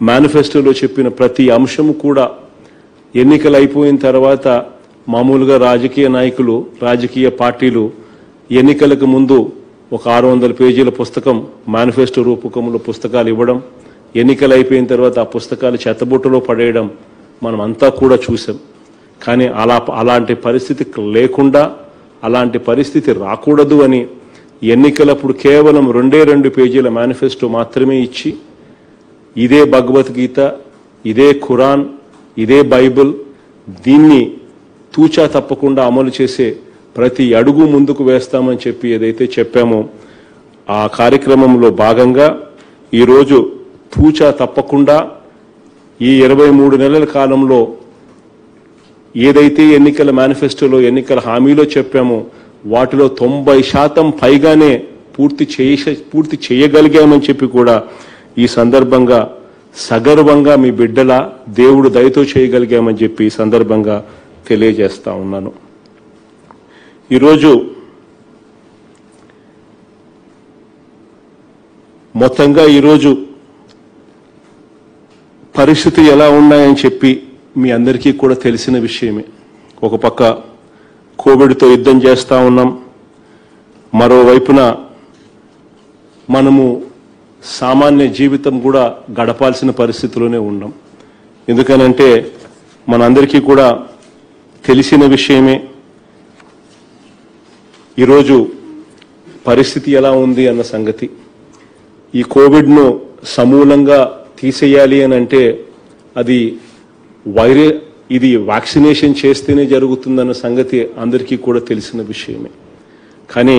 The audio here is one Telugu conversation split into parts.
మేనిఫెస్టోలో చెప్పిన ప్రతి అంశము కూడా ఎన్నికలు అయిపోయిన తర్వాత మామూలుగా రాజకీయ నాయకులు రాజకీయ పార్టీలు ఎన్నికలకు ముందు ఒక ఆరు వందల పేజీల పుస్తకం మేనిఫెస్టో రూపకంలో పుస్తకాలు ఇవ్వడం ఎన్నికలు అయిపోయిన తర్వాత ఆ పుస్తకాలు చెత్తబుట్టలో పడేయడం మనం అంతా కూడా చూసాం కానీ అలా అలాంటి పరిస్థితి లేకుండా అలాంటి పరిస్థితి రాకూడదు అని ఎన్నికలప్పుడు కేవలం రెండే రెండు పేజీల మేనిఫెస్టో మాత్రమే ఇచ్చి ఇదే భగవద్గీత ఇదే ఖురాన్ ఇదే బైబిల్ దీన్ని తూచా తప్పకుండా అమలు చేసే ప్రతి అడుగు ముందుకు వేస్తామని చెప్పి ఏదైతే చెప్పామో ఆ కార్యక్రమంలో భాగంగా ఈరోజు తూచా తప్పకుండా ఈ ఇరవై మూడు నెలల కాలంలో ఏదైతే ఎన్నికల మేనిఫెస్టోలో ఎన్నికల హామీలో చెప్పామో వాటిలో తొంభై శాతం పైగానే పూర్తి చేయ పూర్తి చేయగలిగామని చెప్పి కూడా ఈ సందర్భంగా సగర్వంగా మీ బిడ్డల దేవుడు దయతో చేయగలిగామని చెప్పి ఈ సందర్భంగా తెలియజేస్తా ఉన్నాను ఈరోజు మొత్తంగా ఈరోజు పరిస్థితి ఎలా ఉన్నాయని చెప్పి మీ అందరికీ కూడా తెలిసిన విషయమే ఒక పక్క కోవిడ్తో యుద్ధం చేస్తా ఉన్నాం మరోవైపున మనము సామాన్య జీవితం కూడా గడపాల్సిన పరిస్థితిలోనే ఉన్నాం ఎందుకనంటే మనందరికీ కూడా తెలిసిన విషయమే ఈరోజు పరిస్థితి ఎలా ఉంది అన్న సంగతి ఈ కోవిడ్ను సమూలంగా తీసేయాలి అని అంటే అది వైరే ఇది వ్యాక్సినేషన్ చేస్తేనే జరుగుతుందన్న సంగతి అందరికీ కూడా తెలిసిన విషయమే కానీ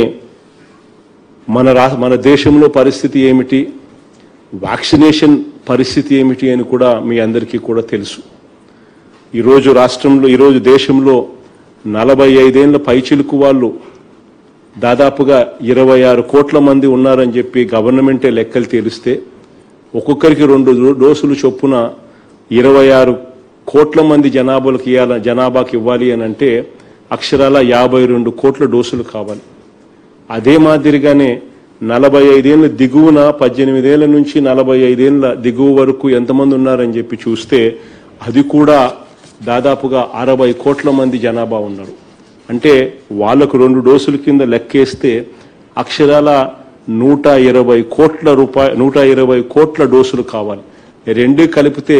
మన రా మన దేశంలో పరిస్థితి ఏమిటి వ్యాక్సినేషన్ పరిస్థితి ఏమిటి అని కూడా మీ అందరికీ కూడా తెలుసు ఈరోజు రాష్ట్రంలో ఈరోజు దేశంలో నలభై ఐదేళ్ల పైచిలుకు వాళ్ళు దాదాపుగా ఇరవై ఆరు కోట్ల మంది ఉన్నారని చెప్పి గవర్నమెంటే లెక్కలు తేలిస్తే ఒక్కొక్కరికి రెండు డో- డోసులు చొప్పున ఇరవై ఆరు కోట్ల మంది జనాభాలకు ఇవ్వాల జనాభాకి ఇవ్వాలి అని అంటే అక్షరాల యాభై రెండు కోట్ల డోసులు కావాలి అదే మాదిరిగానే నలభై ఐదేళ్ల దిగువన పద్దెనిమిదేళ్ల నుంచి నలభై ఐదేళ్ల దిగువ వరకు ఎంతమంది ఉన్నారని చెప్పి చూస్తే అది కూడా దాదాపుగా అరవై కోట్ల మంది జనాభా ఉన్నారు అంటే వాళ్లకు రెండు డోసుల కింద లెక్కేస్తే అక్షరాల నూట ఇరవై కోట్ల రూపాయ నూట ఇరవై కోట్ల డోసులు కావాలి రెండు కలిపితే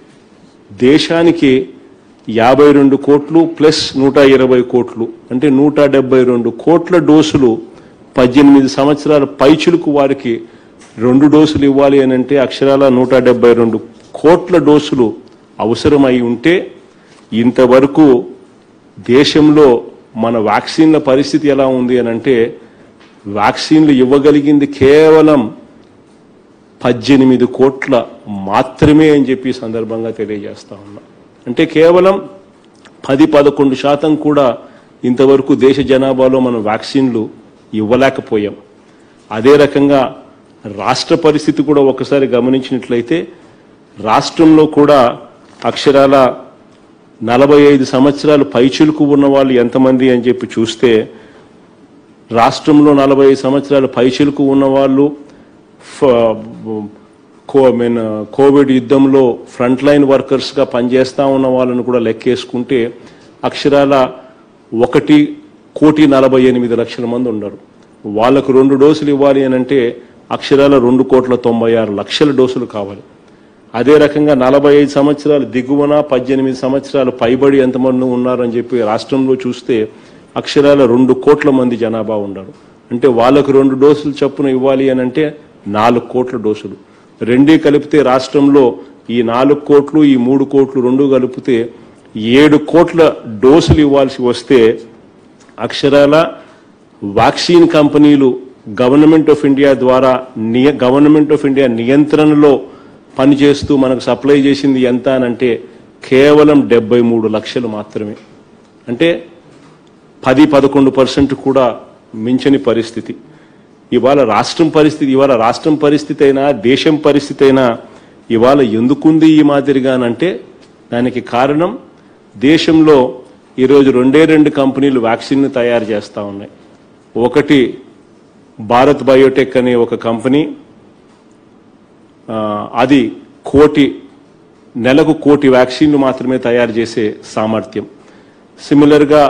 దేశానికి యాభై రెండు కోట్లు ప్లస్ నూట ఇరవై కోట్లు అంటే నూట డెబ్బై రెండు కోట్ల డోసులు పద్దెనిమిది సంవత్సరాల పైచులకు వారికి రెండు డోసులు ఇవ్వాలి అని అంటే అక్షరాల నూట డెబ్బై రెండు కోట్ల డోసులు అవసరమై ఉంటే ఇంతవరకు దేశంలో మన వ్యాక్సిన్ల పరిస్థితి ఎలా ఉంది అని అంటే వ్యాక్సిన్లు ఇవ్వగలిగింది కేవలం పద్దెనిమిది కోట్ల మాత్రమే అని చెప్పి ఈ సందర్భంగా తెలియజేస్తా ఉన్నా అంటే కేవలం పది పదకొండు శాతం కూడా ఇంతవరకు దేశ జనాభాలో మనం వ్యాక్సిన్లు ఇవ్వలేకపోయాం అదే రకంగా రాష్ట్ర పరిస్థితి కూడా ఒకసారి గమనించినట్లయితే రాష్ట్రంలో కూడా అక్షరాల నలభై ఐదు సంవత్సరాలు పైచులుకు ఉన్న వాళ్ళు ఎంతమంది అని చెప్పి చూస్తే రాష్ట్రంలో నలభై ఐదు సంవత్సరాలు పైచిలుకు ఉన్న వాళ్ళు ఫ- కో మీన్ కోవిడ్ యుద్ధంలో ఫ్రంట్ లైన్ వర్కర్స్గా పనిచేస్తా ఉన్న వాళ్ళను కూడా లెక్కేసుకుంటే అక్షరాల ఒకటి కోటి నలభై ఎనిమిది లక్షల మంది ఉన్నారు వాళ్ళకు రెండు డోసులు ఇవ్వాలి అని అంటే అక్షరాల రెండు కోట్ల తొంభై ఆరు లక్షల డోసులు కావాలి అదే రకంగా నలభై ఐదు సంవత్సరాలు దిగువన పద్దెనిమిది సంవత్సరాలు పైబడి ఎంతమంది ఉన్నారని చెప్పి రాష్ట్రంలో చూస్తే అక్షరాల రెండు కోట్ల మంది జనాభా ఉన్నారు అంటే వాళ్ళకు రెండు డోసులు చొప్పున ఇవ్వాలి అని అంటే నాలుగు కోట్ల డోసులు రెండే కలిపితే రాష్ట్రంలో ఈ నాలుగు కోట్లు ఈ మూడు కోట్లు రెండు కలిపితే ఏడు కోట్ల డోసులు ఇవ్వాల్సి వస్తే అక్షరాల వ్యాక్సిన్ కంపెనీలు గవర్నమెంట్ ఆఫ్ ఇండియా ద్వారా నియ గవర్నమెంట్ ఆఫ్ ఇండియా నియంత్రణలో పనిచేస్తూ మనకు సప్లై చేసింది ఎంత అని అంటే కేవలం డెబ్బై మూడు లక్షలు మాత్రమే అంటే పది పదకొండు పర్సెంట్ కూడా మించని పరిస్థితి ఇవాళ రాష్ట్రం పరిస్థితి ఇవాళ రాష్ట్రం పరిస్థితి అయినా దేశం పరిస్థితి అయినా ఇవాళ ఎందుకుంది ఈ మాదిరిగానంటే దానికి కారణం దేశంలో ఈరోజు రెండే రెండు కంపెనీలు వ్యాక్సిన్ తయారు చేస్తూ ఉన్నాయి ఒకటి భారత్ బయోటెక్ అనే ఒక కంపెనీ ఆ, అది కోటి నెలకు కోటి వ్యాక్సిన్లు మాత్రమే తయారు చేసే సామర్థ్యం సిమిలర్గా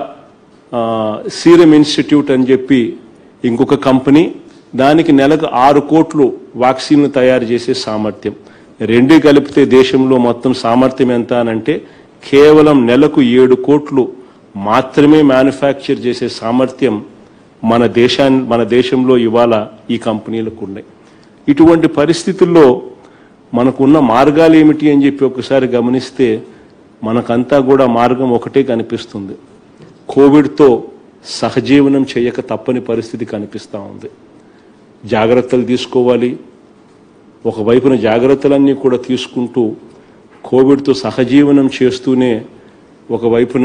సీరం ఇన్స్టిట్యూట్ అని చెప్పి ఇంకొక కంపెనీ దానికి నెలకు ఆరు కోట్లు వ్యాక్సిన్లు తయారు చేసే సామర్థ్యం రెండు కలిపితే దేశంలో మొత్తం సామర్థ్యం ఎంత అనంటే కేవలం నెలకు ఏడు కోట్లు మాత్రమే మ్యానుఫ్యాక్చర్ చేసే సామర్థ్యం మన దేశాన్ని మన దేశంలో ఇవాళ ఈ కంపెనీలకు ఉన్నాయి ఇటువంటి పరిస్థితుల్లో మనకున్న మార్గాలు ఏమిటి అని చెప్పి ఒకసారి గమనిస్తే మనకంతా కూడా మార్గం ఒకటే కనిపిస్తుంది కోవిడ్తో సహజీవనం చేయక తప్పని పరిస్థితి కనిపిస్తూ ఉంది జాగ్రత్తలు తీసుకోవాలి ఒకవైపున జాగ్రత్తలన్నీ కూడా తీసుకుంటూ కోవిడ్తో సహజీవనం చేస్తూనే ఒకవైపున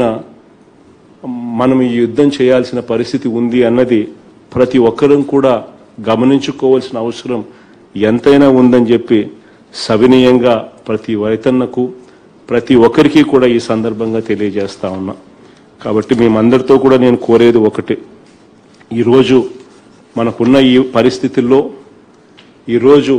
మనం ఈ యుద్ధం చేయాల్సిన పరిస్థితి ఉంది అన్నది ప్రతి ఒక్కరం కూడా గమనించుకోవాల్సిన అవసరం ఎంతైనా ఉందని చెప్పి సవినయంగా ప్రతి రైతన్నకు ప్రతి ఒక్కరికి కూడా ఈ సందర్భంగా తెలియజేస్తా ఉన్నా కాబట్టి మేమందరితో కూడా నేను కోరేది ఒకటే ఈరోజు మనకున్న ఈ పరిస్థితుల్లో ఈరోజు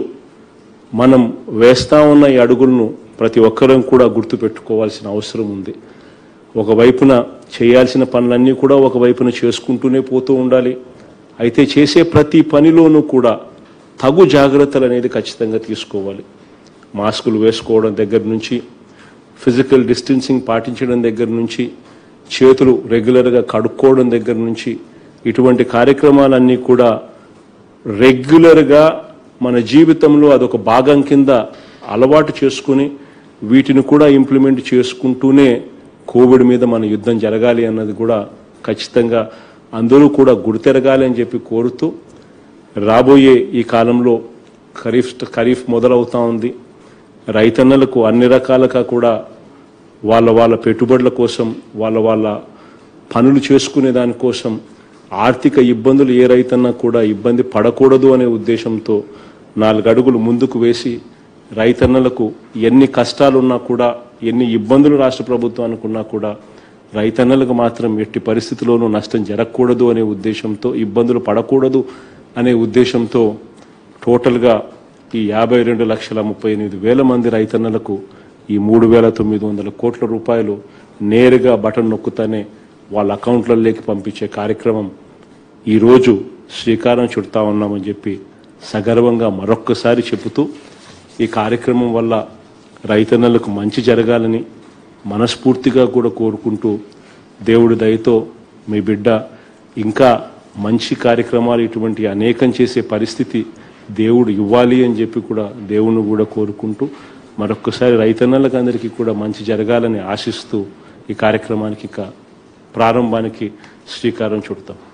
మనం వేస్తా ఉన్న ఈ అడుగులను ప్రతి ఒక్కరం కూడా గుర్తుపెట్టుకోవాల్సిన అవసరం ఉంది ఒకవైపున చేయాల్సిన పనులన్నీ కూడా ఒకవైపున చేసుకుంటూనే పోతూ ఉండాలి అయితే చేసే ప్రతి పనిలోనూ కూడా తగు జాగ్రత్తలు అనేది ఖచ్చితంగా తీసుకోవాలి మాస్కులు వేసుకోవడం దగ్గర నుంచి ఫిజికల్ డిస్టెన్సింగ్ పాటించడం దగ్గర నుంచి చేతులు రెగ్యులర్గా కడుక్కోవడం దగ్గర నుంచి ఇటువంటి కార్యక్రమాలన్నీ కూడా రెగ్యులర్గా మన జీవితంలో అదొక భాగం కింద అలవాటు చేసుకుని వీటిని కూడా ఇంప్లిమెంట్ చేసుకుంటూనే కోవిడ్ మీద మన యుద్ధం జరగాలి అన్నది కూడా ఖచ్చితంగా అందరూ కూడా గుర్తెరగాలి అని చెప్పి కోరుతూ రాబోయే ఈ కాలంలో ఖరీఫ్ ఖరీఫ్ మొదలవుతా ఉంది రైతన్నలకు అన్ని రకాలుగా కూడా వాళ్ళ వాళ్ళ పెట్టుబడుల కోసం వాళ్ళ వాళ్ళ పనులు చేసుకునే దానికోసం ఆర్థిక ఇబ్బందులు ఏ రైతన్నా కూడా ఇబ్బంది పడకూడదు అనే ఉద్దేశంతో నాలుగు అడుగులు ముందుకు వేసి రైతన్నలకు ఎన్ని కష్టాలున్నా కూడా ఎన్ని ఇబ్బందులు రాష్ట్ర ప్రభుత్వానికి ఉన్నా కూడా రైతన్నలకు మాత్రం ఎట్టి పరిస్థితిలోనూ నష్టం జరగకూడదు అనే ఉద్దేశంతో ఇబ్బందులు పడకూడదు అనే ఉద్దేశంతో టోటల్గా ఈ యాభై రెండు లక్షల ముప్పై ఎనిమిది వేల మంది రైతన్నలకు ఈ మూడు వేల తొమ్మిది వందల కోట్ల రూపాయలు నేరుగా బటన్ నొక్కుతానే వాళ్ళ అకౌంట్లలోకి పంపించే కార్యక్రమం ఈరోజు శ్రీకారం చుడతా ఉన్నామని చెప్పి సగర్వంగా మరొక్కసారి చెబుతూ ఈ కార్యక్రమం వల్ల రైతన్నలకు మంచి జరగాలని మనస్ఫూర్తిగా కూడా కోరుకుంటూ దేవుడి దయతో మీ బిడ్డ ఇంకా మంచి కార్యక్రమాలు ఇటువంటి అనేకం చేసే పరిస్థితి దేవుడు ఇవ్వాలి అని చెప్పి కూడా దేవుణ్ణి కూడా కోరుకుంటూ మరొక్కసారి రైతన్నలకు అందరికీ కూడా మంచి జరగాలని ఆశిస్తూ ఈ కార్యక్రమానికి ఇక ప్రారంభానికి శ్రీకారం చుడతాం